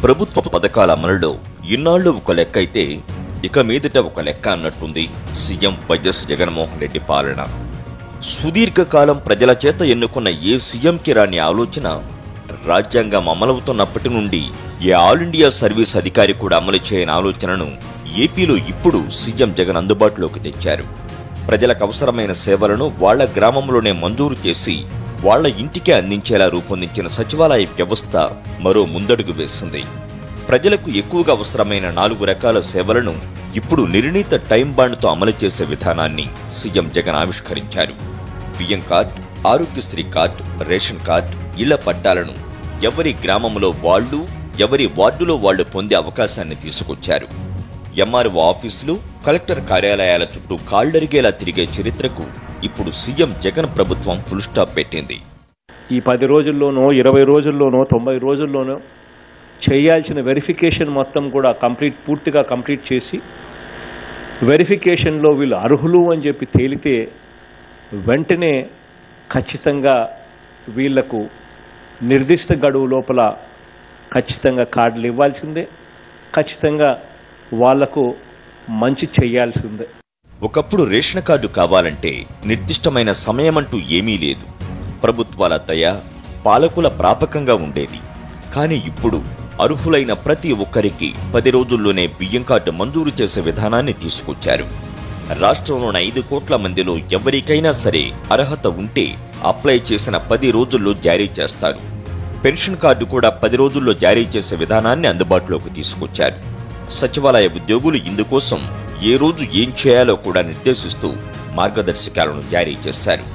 ప్రభుత్వ పథకాల అమలులో ఇన్నాళ్లు ఒక లెక్క అయితే ఇక మీదట ఒక లెక్క అన్నట్టుంది సీఎం వైఎస్ జగన్మోహన్ రెడ్డి పాలన సుదీర్ఘకాలం ప్రజల చేత ఎన్నుకున్న ఏ సీఎంకి రాని ఆలోచన రాజ్యాంగం అమలవుతున్నప్పటి నుండి ఏ ఆల్ ఇండియా సర్వీస్ అధికారి కూడా అమలు చేయని ఆలోచనను ఏపీలో ఇప్పుడు సీఎం జగన్ అందుబాటులోకి తెచ్చారు ప్రజలకు అవసరమైన సేవలను వాళ్ల గ్రామంలోనే మంజూరు చేసి వాళ్ల ఇంటికే అందించేలా రూపొందించిన సచివాలయ వ్యవస్థ మరో ముందడుగు వేసింది ప్రజలకు ఎక్కువగా అవసరమైన నాలుగు రకాల సేవలను ఇప్పుడు నిర్ణీత టైం బాండ్తో అమలు చేసే విధానాన్ని సీఎం జగన్ ఆవిష్కరించారు బియ్యం card Aarogyasri card ration card ఇళ్ల పట్టాలను ఎవరి గ్రామంలో వాళ్ళు ఎవరి వార్డులో వాళ్ళు పొందే అవకాశాన్ని తీసుకొచ్చారు ఎంఆర్ఓ ఆఫీసులు కలెక్టర్ కార్యాలయాల చుట్టూ కాళ్లరిగేలా తిరిగే చరిత్రకు ఇప్పుడు సీఎం జగన్ ప్రభుత్వం ఫుల్ స్టాప్ పెట్టింది ఈ పది రోజుల్లోనో ఇరవై రోజుల్లోనో తొంభై రోజుల్లోనో చేయాల్సిన వెరిఫికేషన్ మొత్తం కూడా కంప్లీట్ పూర్తిగా కంప్లీట్ చేసి వెరిఫికేషన్లో వీళ్ళు అర్హులు అని చెప్పి తేలితే వెంటనే ఖచ్చితంగా వీళ్లకు నిర్దిష్ట గడువు లోపల ఖచ్చితంగా కార్డులు ఇవ్వాల్సిందే ఖచ్చితంగా వాళ్లకు మంచి చేయాల్సిందే ఒకప్పుడు రేషన్ కార్డు కావాలంటే నిర్దిష్టమైన సమయమంటూ ఏమీ లేదు ప్రభుత్వాల దయ పాలకుల ప్రాపకంగా ఉండేది కానీ ఇప్పుడు అర్హులైన ప్రతి ఒక్కరికి పది రోజుల్లోనే బియ్యం కార్డు మంజూరు చేసే విధానాన్ని తీసుకొచ్చారు రాష్ట్రంలోని ఐదు కోట్ల మందిలో ఎవరికైనా సరే అర్హత ఉంటే అప్లై చేసిన పది రోజుల్లో జారీ చేస్తారు పెన్షన్ కార్డు కూడా పది రోజుల్లో జారీ చేసే విధానాన్ని అందుబాటులోకి తీసుకొచ్చారు సచివాలయ ఉద్యోగులు ఇందుకోసం ఏ రోజు ఏం చేయాలో కూడా నిర్దేశిస్తూ మార్గదర్శకాలను జారీ చేశారు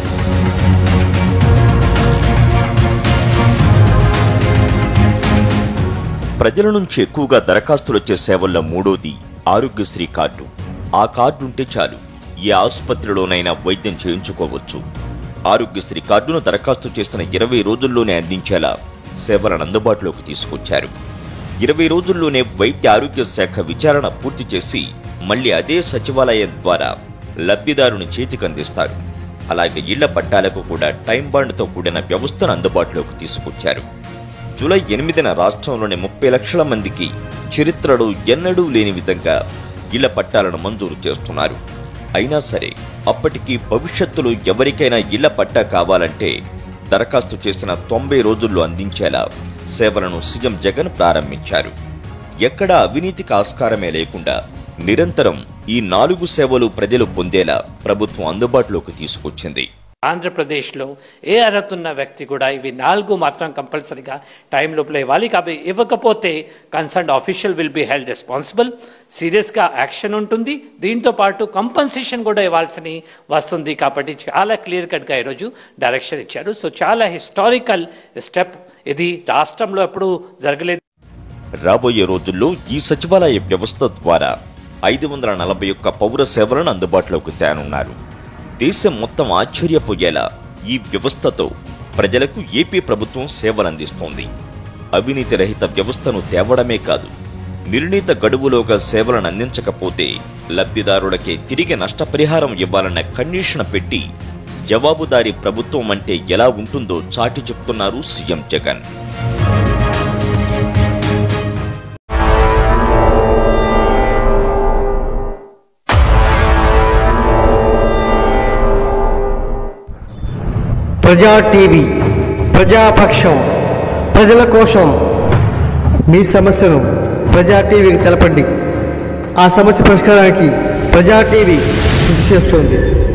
ప్రజల నుంచి ఎక్కువగా దరఖాస్తులు వచ్చే సేవల్లో మూడోది ఆరోగ్యశ్రీ కార్డు ఆ కార్డు ఉంటే చాలు ఏ ఆసుపత్రిలోనైనా వైద్యం చేయించుకోవచ్చు ఆరోగ్యశ్రీ కార్డును దరఖాస్తు చేసిన ఇరవై రోజుల్లోనే అందించేలా సేవలను అందుబాటులోకి తీసుకొచ్చారు ఇరవై రోజుల్లోనే వైద్య ఆరోగ్య శాఖ విచారణ పూర్తి చేసి మళ్ళీ అదే సచివాలయం ద్వారా లబ్ధిదారుని చేతికి అందిస్తారు అలాగే ఇళ్ల పట్టాలకు కూడా టైం బాండ్తో కూడిన వ్యవస్థను అందుబాటులోకి తీసుకొచ్చారు జూలై ఎనిమిదిన రాష్ట్రంలోని ముప్పై లక్షల మందికి చరిత్రలో ఎన్నడూ లేని విధంగా ఇళ్ల పట్టాలను మంజూరు చేస్తున్నారు అయినా సరే అప్పటికి భవిష్యత్తులో ఎవరికైనా ఇళ్ల పట్టా కావాలంటే దరఖాస్తు చేసిన తొంభై రోజుల్లో అందించేలా సేవలను సీఎం జగన్ ప్రారంభించారు ఎక్కడా అవినీతికి ఆస్కారమే లేకుండా నిరంతరం ఈ నాలుగు సేవలు ప్రజలు పొందేలా ప్రభుత్వం అందుబాటులోకి తీసుకొచ్చింది ఆంధ్రప్రదేశ్లో ఏ అర్హత ఉన్న వ్యక్తి కూడా ఇవి నాలుగు మాత్రం కంపల్సరీగా టైం లోపల ఇవ్వాలి కాబట్టి ఇవ్వకపోతే concern official will be held responsible సీరియస్గా యాక్షన్ ఉంటుంది దీంతో పాటు కంపన్సేషన్ కూడా ఇవ్వాల్సి వస్తుంది కాబట్టి చాలా క్లియర్ కట్గా ఈరోజు డైరెక్షన్ ఇచ్చారు సో చాలా హిస్టారికల్ స్టెప్ ఇది రాష్ట్రంలో ఎప్పుడు జరగలేదు రాబోయే రోజుల్లో ఈ సచివాలయ వ్యవస్థ ద్వారా ఐదు వందల నలభై ఒక్క పౌర సేవలను అందుబాటులోకి తేనున్నారు దేశం మొత్తం ఆశ్చర్యపోయేలా ఈ వ్యవస్థతో ప్రజలకు ఏపీ ప్రభుత్వం సేవలందిస్తోంది అవినీతి రహిత వ్యవస్థను తేవడమే కాదు నిర్ణీత గడువులోగా సేవలను అందించకపోతే లబ్ధిదారులకే తిరిగి నష్టపరిహారం ఇవ్వాలన్న కండిషన్ పెట్టి జవాబుదారీ ప్రభుత్వం అంటే ఎలా ఉంటుందో చాటి చెప్తున్నారు సీఎం జగన్ ప్రజా టీవీ ప్రజాపక్షం ప్రజల కోసం మీ సమస్యను ప్రజా టీవీకి తెలపండి ఆ సమస్య పరిష్కారానికి ప్రజా టీవీ కృషి చేస్తుంది